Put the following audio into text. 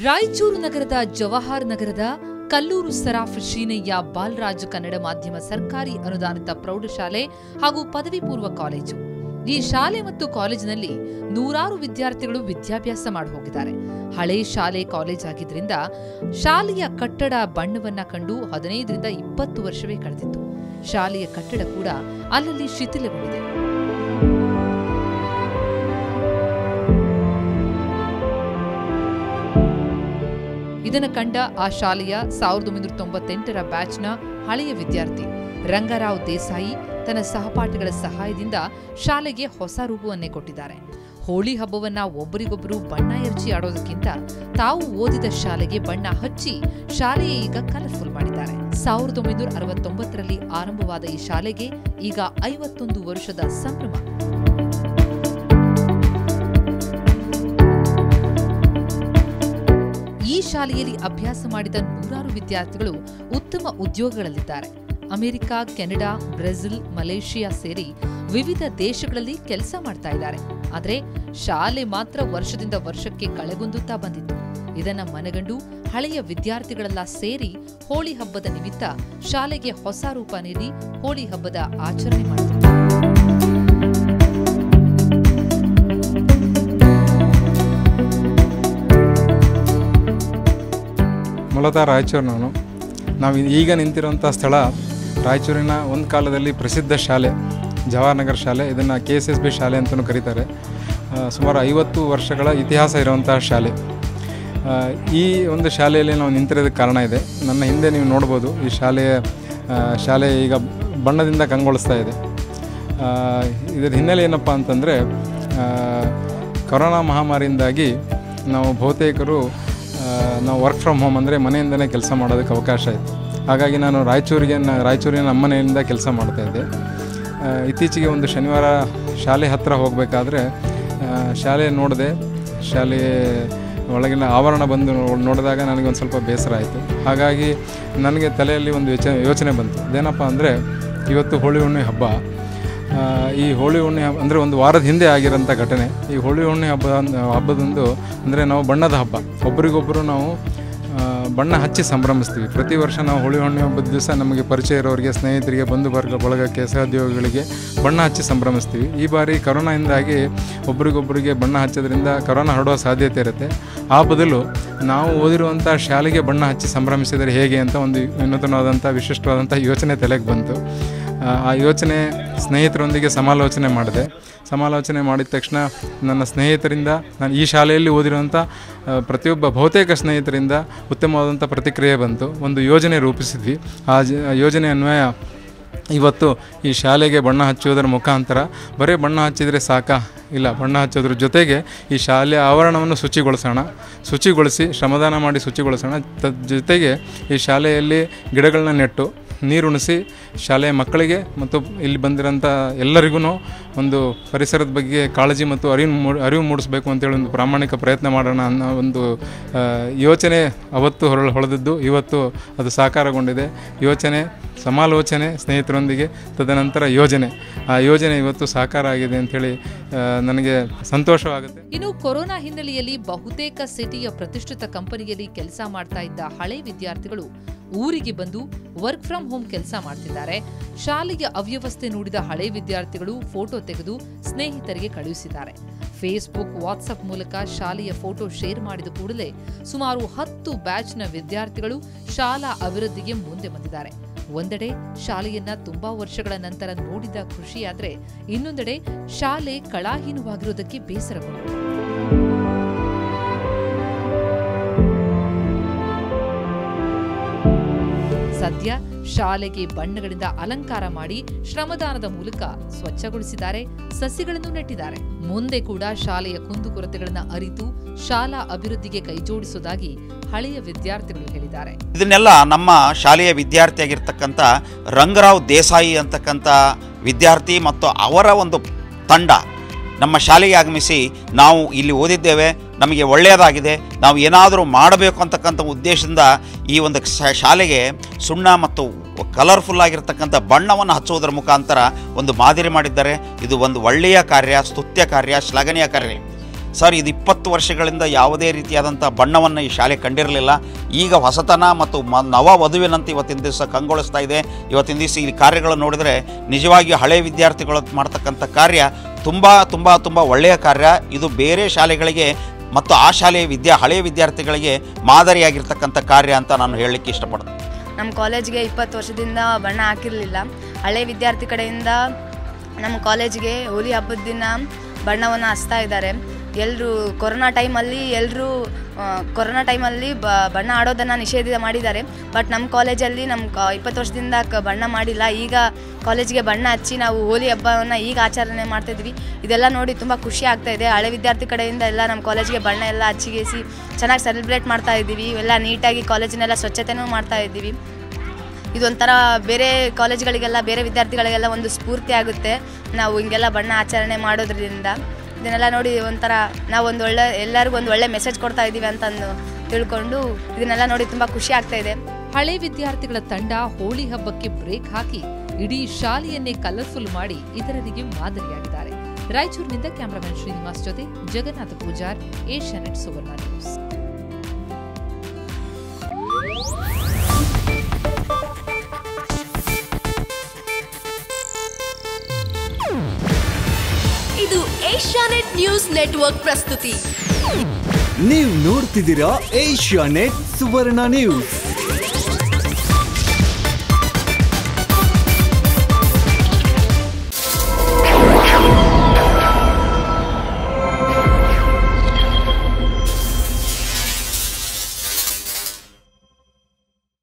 ರಾಯಚೂರು ನಗರದ ಜವಾಹರ್ ನಗರದ ಕಲ್ಲೂರು ಸರಾಫ್ ಶ್ರೀನಯ್ಯ ಬಾಲರಾಜ್ ಕನ್ನಡ ಮಾಧ್ಯಮ ಸರ್ಕಾರಿ ಅನುದಾನಿತ ಪ್ರೌಢಶಾಲೆ ಹಾಗೂ ಪದವಿ ಪೂರ್ವ ಕಾಲೇಜು ಈ ಶಾಲೆ ಮತ್ತು ಕಾಲೇಜಿನಲ್ಲಿ ನೂರಾರು ವಿದ್ಯಾರ್ಥಿಗಳು ವಿದ್ಯಾಭ್ಯಾಸ ಮಾಡಿ ಹೋಗಿದ್ದಾರೆ ಹಳೆ ಶಾಲೆ ಕಾಲೇಜ್ ಆಗಿದ್ರಿಂದ ಶಾಲೆಯ ಕಟ್ಟಡ ಬಣ್ಣವನ್ನ ಕಂಡು ಹದಿನೈದರಿಂದ ಇಪ್ಪತ್ತು ವರ್ಷವೇ ಕಳೆದಿತ್ತು ಶಾಲೆಯ ಕಟ್ಟಡ ಕೂಡ ಅಲ್ಲಲ್ಲಿ ಶಿಥಿಲಗೊಂಡಿದೆ ಇದನ್ನು ಕಂಡ ಆ ಶಾಲೆಯ ಸಾವಿರದ ಒಂಬೈನೂರ ತೊಂಬತ್ತೆಂಟರ ಬ್ಯಾಚ್ನ ಹಳೆಯ ವಿದ್ಯಾರ್ಥಿ ರಂಗರಾವ್ ದೇಸಾಯಿ ತನ್ನ ಸಹಪಾಠಿಗಳ ಸಹಾಯದಿಂದ ಶಾಲೆಗೆ ಹೊಸ ರೂಪವನ್ನೇ ಕೊಟ್ಟಿದ್ದಾರೆ ಹೋಳಿ ಹಬ್ಬವನ್ನ ಒಬ್ಬರಿಗೊಬ್ಬರು ಬಣ್ಣ ಎರಚಿ ಆಡೋದಕ್ಕಿಂತ ತಾವು ಓದಿದ ಶಾಲೆಗೆ ಬಣ್ಣ ಹಚ್ಚಿ ಶಾಲೆಯ ಈಗ ಕಲರ್ಫುಲ್ ಮಾಡಿದ್ದಾರೆ ಸಾವಿರದ ಒಂಬೈನೂರ ಅರವತ್ತೊಂಬತ್ತರಲ್ಲಿ ಆರಂಭವಾದ ಈ ಶಾಲೆಗೆ ಈಗ ಐವತ್ತೊಂದು ವರ್ಷದ ಸಂಭ್ರಮ ಈ ಶಾಲೆಯಲ್ಲಿ ಅಭ್ಯಾಸ ಮಾಡಿದ ನೂರಾರು ವಿದ್ಯಾರ್ಥಿಗಳು ಉತ್ತಮ ಉದ್ಯೋಗಗಳಲ್ಲಿದ್ದಾರೆ ಅಮೆರಿಕ ಕೆನಡಾ ಬ್ರೆಜಿಲ್ ಮಲೇಷಿಯಾ ಸೇರಿ ವಿವಿಧ ದೇಶಗಳಲ್ಲಿ ಕೆಲಸ ಮಾಡ್ತಾ ಇದ್ದಾರೆ ಆದರೆ ಶಾಲೆ ಮಾತ್ರ ವರ್ಷದಿಂದ ವರ್ಷಕ್ಕೆ ಕಳೆಗುಂದುತ್ತಾ ಬಂದಿತ್ತು ಇದನ್ನ ಮನಗಂಡು ಹಳೆಯ ವಿದ್ಯಾರ್ಥಿಗಳೆಲ್ಲ ಸೇರಿ ಹೋಳಿ ಹಬ್ಬದ ನಿಮಿತ್ತ ಶಾಲೆಗೆ ಹೊಸ ರೂಪ ನೀಡಿ ಹೋಳಿ ಹಬ್ಬದ ಆಚರಣೆ ಮಾಡಿದ್ರು ಮೂಲತಃ ರಾಯಚೂರು ನಾನು ನಾವು ಈಗ ನಿಂತಿರುವಂಥ ಸ್ಥಳ ರಾಯಚೂರಿನ ಒಂದು ಕಾಲದಲ್ಲಿ ಪ್ರಸಿದ್ಧ ಶಾಲೆ ಜವಾಹರ್ನಗರ್ ಶಾಲೆ ಇದನ್ನು ಕೆ ಎಸ್ ಎಸ್ ಬಿ ಶಾಲೆ ಅಂತಲೂ ಕರೀತಾರೆ ಆ, ಸುಮಾರು ಐವತ್ತು ವರ್ಷಗಳ ಇತಿಹಾಸ ಇರುವಂತಹ ಶಾಲೆ ಆ, ಈ ಒಂದು ಶಾಲೆಯಲ್ಲಿ ನಾವು ನಿಂತಿರೋದಕ್ಕೆ ಕಾರಣ ಇದೆ ನನ್ನ ಹಿಂದೆ ನೀವು ನೋಡ್ಬೋದು ಈ ಶಾಲೆಯ ಆ, ಶಾಲೆ ಈಗ ಬಣ್ಣದಿಂದ ಕಂಗೊಳಿಸ್ತಾ ಇದೆ ಆ, ಇದರ ಹಿನ್ನೆಲೆ ಏನಪ್ಪ ಅಂತಂದರೆ ಕೊರೋನಾ ಮಹಾಮಾರಿಯಿಂದಾಗಿ ನಾವು ಬಹುತೇಕರು ಆ, ನಾವು ವರ್ಕ್ ಫ್ರಮ್ ಹೋಮ್ ಅಂದರೆ ಮನೆಯಿಂದಲೇ ಕೆಲಸ ಮಾಡೋದಕ್ಕೆ ಅವಕಾಶ ಇತ್ತು ಹಾಗಾಗಿ ನಾನು ರಾಯಚೂರಿಗೆ ನ- ರಾಯಚೂರಿನ ನಮ್ಮ ಮನೆಯಿಂದ ಕೆಲಸ ಮಾಡ್ತಾಯಿದ್ದೆ ಆ, ಇತ್ತೀಚೆಗೆ ಒಂದು ಶನಿವಾರ ಶಾಲೆ ಹತ್ತಿರ ಹೋಗಬೇಕಾದ್ರೆ ಶಾಲೆ ನೋಡಿದೆ ಶಾಲೆ ಒಳಗಿನ ಆವರಣ ಬಂದು ನೋ- ನೋಡಿದಾಗ ನನಗೆ ಒಂದು ಸ್ವಲ್ಪ ಬೇಸರ ಆಯಿತು ಹಾಗಾಗಿ ನನಗೆ ತಲೆಯಲ್ಲಿ ಒಂದು ಯೋಚನೆ ಯೋಚನೆ ಬಂತು ಅದೇನಪ್ಪ ಅಂದರೆ ಇವತ್ತು ಹೋಳಿ ಹುಣ್ಣಿ ಹಬ್ಬ ಆ, ಈ ಹೋಳಿ ಹುಣ್ಣಿ ಹಬ್ಬ ಅಂದರೆ ಒಂದು ವಾರದ ಹಿಂದೆ ಆಗಿರೋಂಥ ಘಟನೆ ಈ ಹೋಳಿ ಹುಣ್ಣಿ ಹಬ್ಬ ಹಬ್ಬದಂದು ಅಂದರೆ ನಾವು ಬಣ್ಣದ ಹಬ್ಬ ಒಬ್ರಿಗೊಬ್ಬರು ನಾವು ಆ, ಬಣ್ಣ ಹಚ್ಚಿ ಸಂಭ್ರಮಿಸ್ತೀವಿ ಪ್ರತಿ ವರ್ಷ ನಾವು ಹೋಳಿ ಹುಣ್ಣಿ ಹಬ್ಬದ ದಿವಸ ನಮಗೆ ಪರಿಚಯ ಇರೋರಿಗೆ ಸ್ನೇಹಿತರಿಗೆ ಬಂಧು ವರ್ಗ ಬಳಗಕ್ಕೆ ಸಹೋದ್ಯೋಗಿಗಳಿಗೆ ಬಣ್ಣ ಹಚ್ಚಿ ಸಂಭ್ರಮಿಸ್ತೀವಿ ಈ ಬಾರಿ ಕರೋನಾಯಿಂದಾಗಿ ಒಬ್ರಿಗೊಬ್ಬರಿಗೆ ಬಣ್ಣ ಹಚ್ಚೋದ್ರಿಂದ ಕರೋನಾ ಹರಡುವ ಸಾಧ್ಯತೆ ಇರುತ್ತೆ ಆ ಬದಲು ನಾವು ಓದಿರುವಂಥ ಶಾಲೆಗೆ ಬಣ್ಣ ಹಚ್ಚಿ ಸಂಭ್ರಮಿಸಿದರೆ ಹೇಗೆ ಅಂತ ಒಂದು ವಿನೂತನವಾದಂಥ ವಿಶಿಷ್ಟವಾದಂಥ ಯೋಚನೆ ತಲೆಗೆ ಬಂತು ಆ, ಆ ಯೋಚನೆ ಸ್ನೇಹಿತರೊಂದಿಗೆ ಸಮಾಲೋಚನೆ ಮಾಡಿದೆ ಸಮಾಲೋಚನೆ ಮಾಡಿದ ತಕ್ಷಣ ನನ್ನ ಸ್ನೇಹಿತರಿಂದ ನಾನು ಈ ಶಾಲೆಯಲ್ಲಿ ಓದಿರುವಂಥ ಆ, ಪ್ರತಿಯೊಬ್ಬ ಬಹುತೇಕ ಸ್ನೇಹಿತರಿಂದ ಉತ್ತಮವಾದಂಥ ಪ್ರತಿಕ್ರಿಯೆ ಬಂತು ಒಂದು ಯೋಜನೆ ರೂಪಿಸಿದ್ವಿ ಆ ಜ ಆ ಯೋಜನೆ ಅನ್ವಯ ಇವತ್ತು ಈ ಶಾಲೆಗೆ ಬಣ್ಣ ಹಚ್ಚುವುದರ ಮುಖಾಂತರ ಬರೀ ಬಣ್ಣ ಹಚ್ಚಿದರೆ ಸಾಕಾ ಇಲ್ಲ ಬಣ್ಣ ಹಚ್ಚೋದ್ರ ಜೊತೆಗೆ ಈ ಶಾಲೆಯ ಆವರಣವನ್ನು ಶುಚಿಗೊಳಿಸೋಣ ಶುಚಿಗೊಳಿಸಿ ಶ್ರಮದಾನ ಮಾಡಿ ಶುಚಿಗೊಳಿಸೋಣ ತದ್ ಜೊತೆಗೆ ಈ ಶಾಲೆಯಲ್ಲಿ ಗಿಡಗಳನ್ನ ನೆಟ್ಟು ನೀರುಣಿಸಿ ಶಾಲೆಯ ಮಕ್ಕಳಿಗೆ ಮತ್ತು ಇಲ್ಲಿ ಬಂದಿರೋಂಥ ಎಲ್ಲರಿಗೂ ಒಂದು ಪರಿಸರದ ಬಗ್ಗೆ ಕಾಳಜಿ ಮತ್ತು ಅರಿವು ಮೂಡ್ ಅರಿವು ಮೂಡಿಸಬೇಕು ಅಂತೇಳಿ ಒಂದು ಪ್ರಾಮಾಣಿಕ ಪ್ರಯತ್ನ ಮಾಡೋಣ ಅನ್ನೋ ಒಂದು ಆ, ಯೋಚನೆ ಅವತ್ತು ಹೊರ ಹೊಳೆದದ್ದು ಇವತ್ತು ಅದು ಸಾಕಾರಗೊಂಡಿದೆ ಯೋಚನೆ ಸಮಾಲೋಚನೆ ಸ್ನೇಹಿತರೊಂದಿಗೆ ತದನಂತರ ಯೋಜನೆ ಆ ಯೋಜನೆ ಇವತ್ತು ಸಾಕಾರ ಆಗಿದೆ ಅಂಥೇಳಿ ಆ, ನನಗೆ ಸಂತೋಷವಾಗುತ್ತೆ ಇನ್ನು ಕೊರೋನಾ ಹಿನ್ನೆಲೆಯಲ್ಲಿ ಬಹುತೇಕ ಸಿಟಿಯ ಪ್ರತಿಷ್ಠಿತ ಕಂಪನಿಯಲ್ಲಿ ಕೆಲಸ ಮಾಡ್ತಾ ಇದ್ದ ಹಳೆ ವಿದ್ಯಾರ್ಥಿಗಳು ಊರಿಗೆ ಬಂದು ವರ್ಕ್ ಫ್ರಮ್ ಹೋಮ್ ಕೆಲಸ ಮಾಡ್ತಿದ್ದಾರೆ ಶಾಲೆಯ ಅವ್ಯವಸ್ಥೆ ನೋಡಿದ ಹಳೆ ವಿದ್ಯಾರ್ಥಿಗಳು ಫೋಟೋ ತೆಗೆದು ಸ್ನೇಹಿತರಿಗೆ ಕಳುಹಿಸಿದ್ದಾರೆ ಫೇಸ್ಬುಕ್ ವಾಟ್ಸಪ್ ಮೂಲಕ ಶಾಲೆಯ ಫೋಟೋ ಶೇರ್ ಮಾಡಿದ ಕೂಡಲೇ ಸುಮಾರು ಹತ್ತು ಬ್ಯಾಚ್ನ ವಿದ್ಯಾರ್ಥಿಗಳು ಶಾಲಾ ಅಭಿವೃದ್ಧಿಗೆ ಮುಂದೆ ಬಂದಿದ್ದಾರೆ ಒಂದೆಡೆ ಶಾಲೆಯನ್ನ ತುಂಬಾ ವರ್ಷಗಳ ನಂತರ ನೋಡಿದ ಖುಷಿಯಾದ್ರೆ ಇನ್ನೊಂದೆಡೆ ಶಾಲೆ ಕಳಾಹೀನವಾಗಿರುವುದಕ್ಕೆ ಬೇಸರಗೊಂಡು ಸದ್ಯ ಶಾಲೆಗೆ ಬಣ್ಣಗಳಿಂದ ಅಲಂಕಾರ ಮಾಡಿ ಶ್ರಮದಾನದ ಮೂಲಕ ಸ್ವಚ್ಛಗೊಳಿಸಿದ್ದಾರೆ ಸಸಿಗಳನ್ನು ನೆಟ್ಟಿದ್ದಾರೆ ಮುಂದೆ ಕೂಡ ಶಾಲೆಯ ಕುಂದುಕೊರತೆಗಳನ್ನು ಅರಿತು ಶಾಲಾ ಅಭಿವೃದ್ಧಿಗೆ ಕೈಜೋಡಿಸುವುದಾಗಿ ಹಳೆಯ ವಿದ್ಯಾರ್ಥಿಗಳು ಹೇಳಿದ್ದಾರೆ ಇದನ್ನೆಲ್ಲ ನಮ್ಮ ಶಾಲೆಯ ವಿದ್ಯಾರ್ಥಿಯಾಗಿರ್ತಕ್ಕಂಥ ರಂಗರಾವ್ ದೇಸಾಯಿ ಅಂತಕ್ಕಂಥ ವಿದ್ಯಾರ್ಥಿ ಮತ್ತು ಅವರ ಒಂದು ತಂಡ ನಮ್ಮ ಶಾಲೆಗೆ ಆಗಮಿಸಿ ನಾವು ಇಲ್ಲಿ ಓದಿದ್ದೇವೆ ನಮಗೆ ಒಳ್ಳೆಯದಾಗಿದೆ ನಾವು ಏನಾದರೂ ಮಾಡಬೇಕು ಅಂತಕ್ಕಂಥ ಉದ್ದೇಶದಿಂದ ಈ ಒಂದು ಶ- ಶಾಲೆಗೆ ಸುಣ್ಣ ಮತ್ತು ಕಲರ್ಫುಲ್ ಆಗಿರ್ತಕ್ಕಂಥ ಬಣ್ಣವನ್ನು ಹಚ್ಚುವುದರ ಮುಖಾಂತರ ಒಂದು ಮಾದರಿ ಮಾಡಿದ್ದಾರೆ ಇದು ಒಂದು ಒಳ್ಳೆಯ ಕಾರ್ಯ ಸ್ತುತ್ಯ ಕಾರ್ಯ ಶ್ಲಾಘನೀಯ ಕಾರ್ಯ ಸರ್ ಇದು ಇಪ್ಪತ್ತು ವರ್ಷಗಳಿಂದ ಯಾವುದೇ ರೀತಿಯಾದಂಥ ಬಣ್ಣವನ್ನು ಈ ಶಾಲೆ ಕಂಡಿರಲಿಲ್ಲ ಈಗ ಹೊಸತನ ಮತ್ತು ಮ ನವ ವಧುವಿನಂತೆ ಇವತ್ತಿನ ದಿವಸ ಕಂಗೊಳಿಸ್ತಾ ಇದೆ ಇವತ್ತಿನ ದಿವಸ ಈ ಕಾರ್ಯಗಳನ್ನು ನೋಡಿದರೆ ನಿಜವಾಗಿಯೂ ಹಳೆಯ ವಿದ್ಯಾರ್ಥಿಗಳು ಮಾಡ್ತಕ್ಕಂಥ ಕಾರ್ಯ ತುಂಬ ತುಂಬ ತುಂಬ ಒಳ್ಳೆಯ ಕಾರ್ಯ ಇದು ಬೇರೆ ಶಾಲೆಗಳಿಗೆ ಮತ್ತು ಆ ಶಾಲೆಯ ವಿದ್ಯಾ ಹಳೆಯ ವಿದ್ಯಾರ್ಥಿಗಳಿಗೆ ಮಾದರಿಯಾಗಿರ್ತಕ್ಕಂಥ ಕಾರ್ಯ ಅಂತ ನಾನು ಹೇಳಲಿಕ್ಕೆ ಇಷ್ಟಪಡ್ತೀನಿ ನಮ್ಮ ಕಾಲೇಜ್ಗೆ ಇಪ್ಪತ್ತು ವರ್ಷದಿಂದ ಬಣ್ಣ ಹಾಕಿರಲಿಲ್ಲ ಹಳೆ ವಿದ್ಯಾರ್ಥಿ ಕಡೆಯಿಂದ ನಮ್ಮ ಕಾಲೇಜ್ಗೆ ಹೋಲಿ ಹಬ್ಬದ ದಿನ ಬಣ್ಣವನ್ನು ಹಚ್ತಾ ಇದ್ದಾರೆ ಎಲ್ಲರೂ ಕೊರೋನಾ ಟೈಮಲ್ಲಿ ಎಲ್ಲರೂ ಕೊರೋನಾ ಟೈಮಲ್ಲಿ ಬ ಬಣ್ಣ ಆಡೋದನ್ನು ನಿಷೇಧ ಮಾಡಿದ್ದಾರೆ ಬಟ್ ನಮ್ಮ ಕಾಲೇಜಲ್ಲಿ ನಮ್ಮ ಕ ಇಪ್ಪತ್ತು ವರ್ಷದಿಂದ ಕ ಬಣ್ಣ ಮಾಡಿಲ್ಲ ಈಗ ಕಾಲೇಜ್ಗೆ ಬಣ್ಣ ಹಚ್ಚಿ ನಾವು ಹೋಲಿ ಹಬ್ಬವನ್ನು ಈಗ ಆಚರಣೆ ಮಾಡ್ತಾಯಿದ್ವಿ ಇದೆಲ್ಲ ನೋಡಿ ತುಂಬ ಖುಷಿ ಆಗ್ತಾ ಇದೆ ಹಳೆ ವಿದ್ಯಾರ್ಥಿ ಕಡೆಯಿಂದ ಎಲ್ಲ ನಮ್ಮ ಕಾಲೇಜ್ಗೆ ಬಣ್ಣ ಎಲ್ಲ ಹಚ್ಚಿಗೇಸಿ ಚೆನ್ನಾಗಿ ಸೆಲೆಬ್ರೇಟ್ ಮಾಡ್ತಾ ಇದ್ದೀವಿ ಎಲ್ಲ ನೀಟಾಗಿ ಕಾಲೇಜಿನೆಲ್ಲ ಸ್ವಚ್ಛತೆನೂ ಮಾಡ್ತಾ ಇದ್ದೀವಿ ಇದೊಂಥರ ಬೇರೆ ಕಾಲೇಜ್ಗಳಿಗೆಲ್ಲ ಬೇರೆ ವಿದ್ಯಾರ್ಥಿಗಳಿಗೆಲ್ಲ ಒಂದು ಸ್ಫೂರ್ತಿ ಆಗುತ್ತೆ ನಾವು ಹಿಂಗೆಲ್ಲ ಬಣ್ಣ ಆಚರಣೆ ಮಾಡೋದ್ರಿಂದ ಇದನ್ನೆಲ್ಲ ನೋಡಿ ಒಂಥರ ನಾವು ಒಂದು ಒಳ್ಳೆ ಎಲ್ಲರಿಗೂ ಒಂದು ಒಳ್ಳೆ ಮೆಸೇಜ್ ಕೊಡ್ತಾ ಇದ್ದೀವಿ ಅಂತಂದು ತಿಳ್ಕೊಂಡು ಇದನ್ನೆಲ್ಲ ನೋಡಿ ತುಂಬ ಖುಷಿ ಆಗ್ತಾ ಇದೆ ಹಳೆ ವಿದ್ಯಾರ್ಥಿಗಳ ತಂಡ ಹೋಳಿ ಹಬ್ಬಕ್ಕೆ ಬ್ರೇಕ್ ಹಾಕಿ ಇಡೀ ಶಾಲೆಯನ್ನೇ ಕಲರ್ಫುಲ್ ಮಾಡಿ ಇತರರಿಗೆ ಮಾದರಿಯಾಗಿದ್ದಾರೆ ರಾಯಚೂರಿನಿಂದ ಕ್ಯಾಮರಾಮನ್ ಶ್ರೀನಿವಾಸ್ ಜೊತೆ ಜಗನ್ನಾಥ ಪೂಜಾರ್ ಏಷ್ಯಾನೆಟ್ ಸುವರ್ಣ ನ್ಯೂಸ್ ಇದು ಏಷ್ಯಾನೆಟ್ ನ್ಯೂಸ್ ನೆಟ್ವರ್ಕ್ ಪ್ರಸ್ತುತಿ ನೀವು ನೋಡ್ತಿದ್ದೀರಾ ಏಷ್ಯಾ ನೆಟ್ ಸುವರ್ಣ ನ್ಯೂಸ್